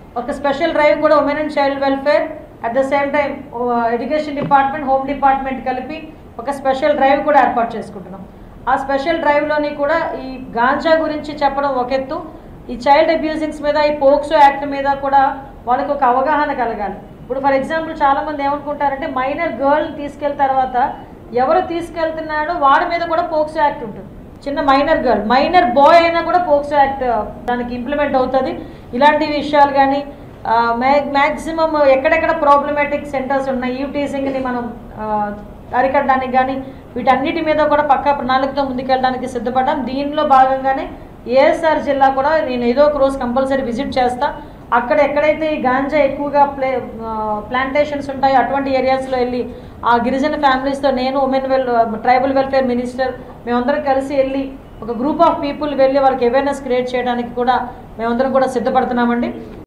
ఒక special drive కూడా women and child welfare at the same time education department home department కలిపి ఒక special drive కూడా ఏర్పాటు చేసుకుంటున్నాం ఆ స్పెషల్ డ్రైవ్లోని కూడా ఈ గాంజా గురించి చెప్పడం ఒక ఎత్తు ఈ చైల్డ్ అబ్యూజింగ్స్ మీద ఈ పోక్సో యాక్ట్ మీద కూడా వాళ్ళకి ఒక అవగాహన కలగాలి ఇప్పుడు ఫర్ ఎగ్జాంపుల్ చాలామంది ఏమనుకుంటారంటే మైనర్ గర్ల్ తీసుకెళ్ళిన తర్వాత ఎవరు తీసుకెళ్తున్నాడో వాడి మీద కూడా పోక్సో యాక్ట్ ఉంటుంది చిన్న మైనర్ గర్ల్ మైనర్ బాయ్ అయినా కూడా పోక్సో యాక్ట్ దానికి ఇంప్లిమెంట్ అవుతుంది ఇలాంటి విషయాలు కానీ మ్యాక్సిమం ఎక్కడెక్కడ ప్రాబ్లమాటిక్ సెంటర్స్ ఉన్నాయి ఈ టీజింగ్ని మనం ఆ, అరికట్టడానికి కానీ వీటన్నిటి మీద కూడా పక్కా ప్రణాళికతో ముందుకెళ్ళడానికి సిద్ధపడ్డాం దీనిలో భాగంగానే ఏఎస్ఆర్ జిల్లా కూడా నేను ఏదో ఒక రోజు కంపల్సరీ విజిట్ చేస్తా అక్కడ ఎక్కడైతే ఈ గాంజా ఎక్కువగా ప్లే ప్లాంటేషన్స్ ఉంటాయో అటువంటి ఏరియాస్లో వెళ్ళి ఆ గిరిజన ఫ్యామిలీస్తో నేను women well tribal welfare minister మేమందరం కలిసి వెళ్ళి ఒక గ్రూప్ ఆఫ్ పీపుల్ వెళ్ళి వాళ్ళకి అవేర్నెస్ క్రియేట్ చేయడానికి కూడా మేమందరం కూడా సిద్ధపడుతున్నామండి